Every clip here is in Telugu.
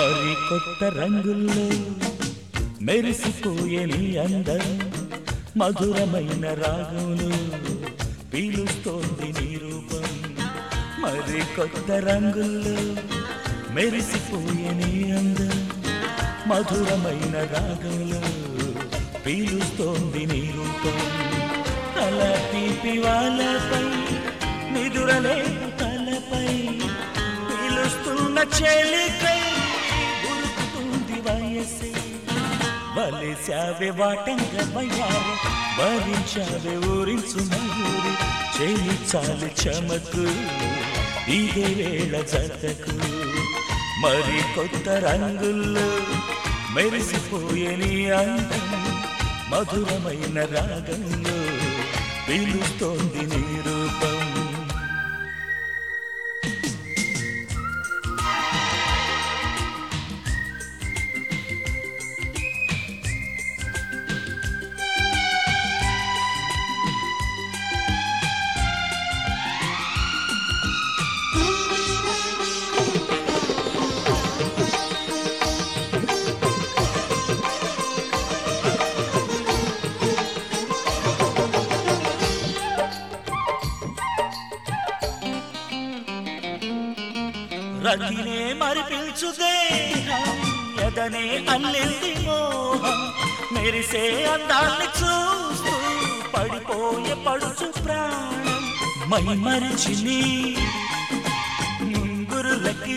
మరి కొత్త రంగుల్లో మెరిసిపోయే నీ అందం మధురమైన రాగంలో పీలుస్తోంది నీ రూపం మరి కొత్త రంగుల్లో మెరిసిపోయే నీ అందం మధురమైన రాగంలో పీలుస్తోంది నీ రూపం అలా తీపి వాళ్ళపై నిదురలే తలపై పీలుస్తున్న చెలికై ఉరుకుతుంది వయసే వలిసావే వాటంగా వయ్యారు భరించావే ఊరించు మయూరి చేయి చాలు చమకు ఇదే వేళ జతకు మరి కొత్త రంగుల్లో మెరిసిపోయే నీ అందం మధురమైన రాగంలో పిలుస్తోంది నీ రూపం రతినే మరి పిలుచు దేహం ఎదనే అల్లింది మోహం మెరిసే అందాన్ని చూస్తూ పడిపోయే పడుచు ప్రాణం మై మరిచి నీ ముంగురులకి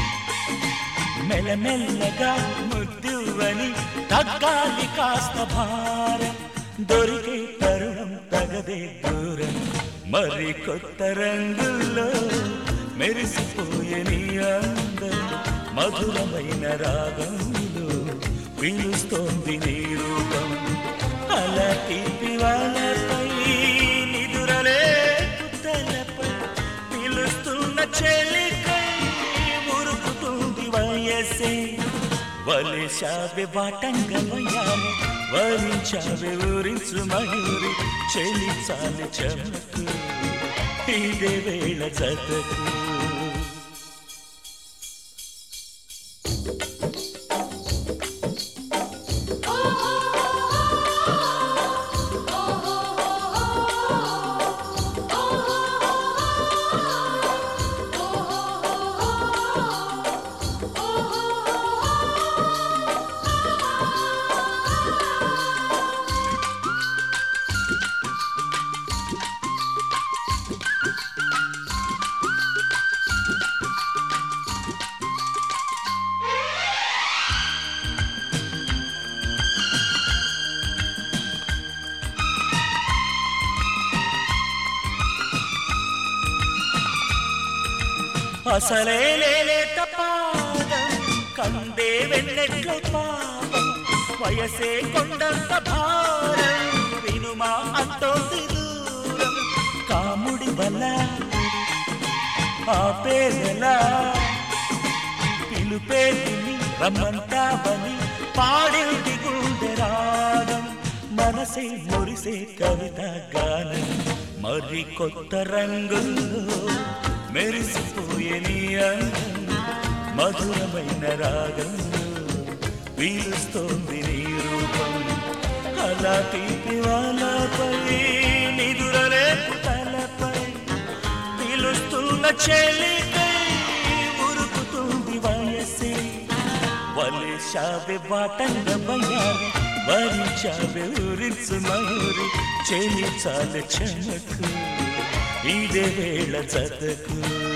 మెల్లమెల్లగా ముద్దువని తగ్గాలి కాస్త భారం దొరికే తరుణం తగదే దూరం మరి కొత్త రంగుల్లో మెరిసిపోయే నీ అందం మధురమైన రాగంలో పిలుస్తోంది నీ రూపం అలా తీపి వాళ్ళపై నిదురలే తలపై పిలుస్తున్న చెలికై ఉరుకుతుంది వయసే వలిశావే బాటంగా వయాలి వరించావే ఊరించు మయూరి చెలి చాలి చమకు ఇదే వేళ జతకు అసలే లేలేత పాదం కందే వెన్నెట్ల పాపం వయసే కొండంత భారం వినుమా అంటోంది దూరం కాముడి వల్ల ఆపేదెలా పిలుపే తిని రమ్మంటావని పాడింది గుండె రాగం మనసే మురిసే కవిత గానం మరి కొత్త రంగుల్లో మెరిసిపోయే నీ అందం మధురమైన రాగంలో పీలుస్తోంది నీ రూపం అలా తీపి వాళ్ళపై నిదురలే తలపై పిలుస్తున్న చెలికై ఉరుకుతుంది వయసే వలిశావే బాటంగా బయ్యాలి వరించావే ఊరించు మయూరి చెలి చాలు చెమకు ఇదే వేళ చదకు